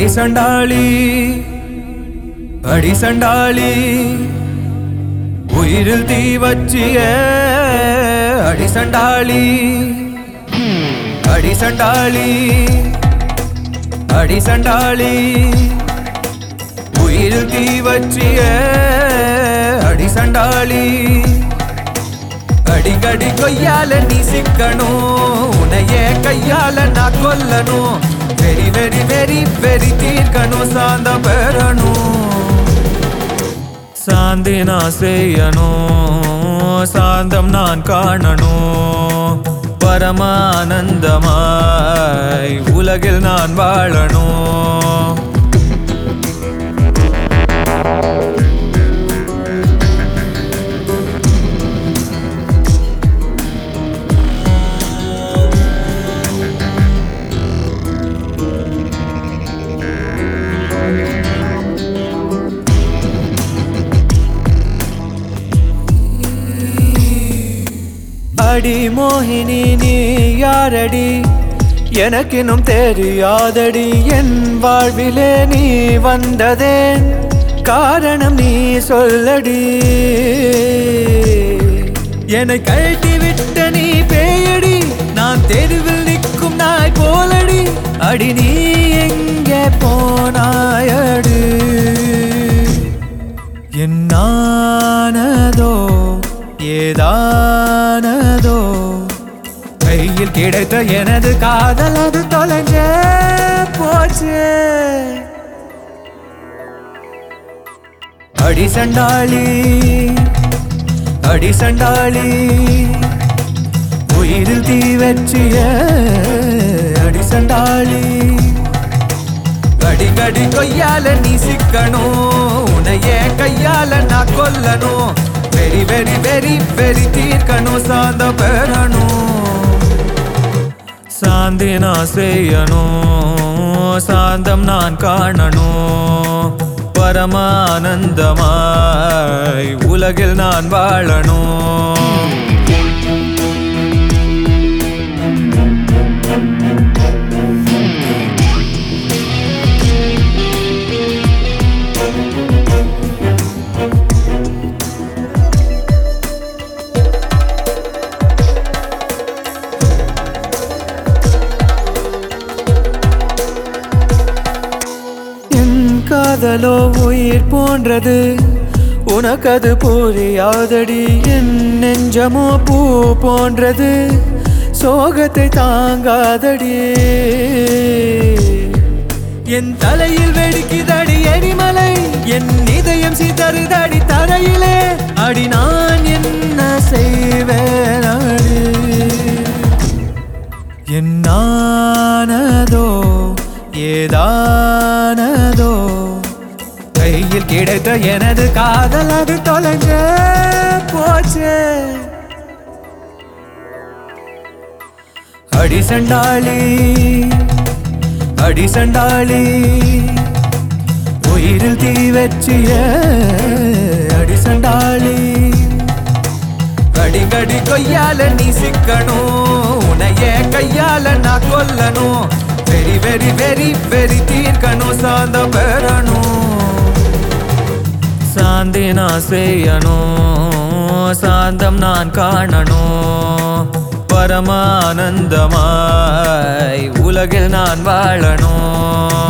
அடி சண்டாளி அடி சண்டாளி உயிரில் தீ வச்சிய அடி சண்டாளி அடி சண்டாளி அடி சண்டாளி உயிரில் தீ வச்சிய அடி சண்டாளி அடிக்கடி கொய்யால நீ சிக்கணும் உன்னையே கையால நான் கொல்லணும் வெரி வெரி வெரி வெரி தீர்க்கணும் சாந்தம் பெறணும் சாந்தி நான் செய்யணும் சாந்தம் நான் காணணும் பரமானந்தமாய் உலகில் நான் வாழணும் அடி மோகினி நீ யாரடி எனக்கினும் தெரியாதடி என் வாழ்விலே நீ வந்ததேன் காரணம் நீ சொல்லடி என்னை கழட்டி விட்ட நீ பேயடி நான் தெருவில் நிற்கும் நாய் போலடி அடி நீ எங்கே போனாயடு என்னானதோ ஏதானதோ கையில் கிடைத்த எனது காதல் அது தொலைஞ்ச போச்சு அடி சண்டாளி அடி சண்டாளி உயிரில் தீ வச்சிய அடி சண்டாளி அடிக்கடி கொய்யால நீ சிக்கணும் உன்னையே கையால நான் கொல்லணும் வெரி வெரி வெரி வெரி தீர்க்கணும் சாந்த பெறணும் சாந்தி நான் செய்யணும் சாந்தம் நான் காணணும் பரமானந்தமாய் உலகில் நான் வாழணும் என் காதலோ உயிர் போன்றது உனக்கது புரியாதடி என் நெஞ்சமோ பூ போன்றது சோகத்தை தாங்காதடி என் தலையில் வெடிக்குதடி எரிமலை என் இதயம் சிதறுதடி தரையிலே அடி நான் என்ன செய்வேன் அடி என்னானதோ ஏதானதோ கையில் கிடைத்த எனது காதல் அது தொலைஞ்ச போச்சு அடி சண்டாளி அடி சண்டாளி உயிரில் தீ வச்சிய அடி சண்டாளி அடிக்கடி கொய்யால நீ சிக்கணும் உன்னையே கையால நான் கொல்லணும் வெரி வெரி வெரி வெரி தீர்க்கணும் சாந்தம் பெறணும் சாந்தி நான் செய்யணும் சாந்தம் நான் காணணும் பரமானந்தமாய் உலகில் நான் வாழணும்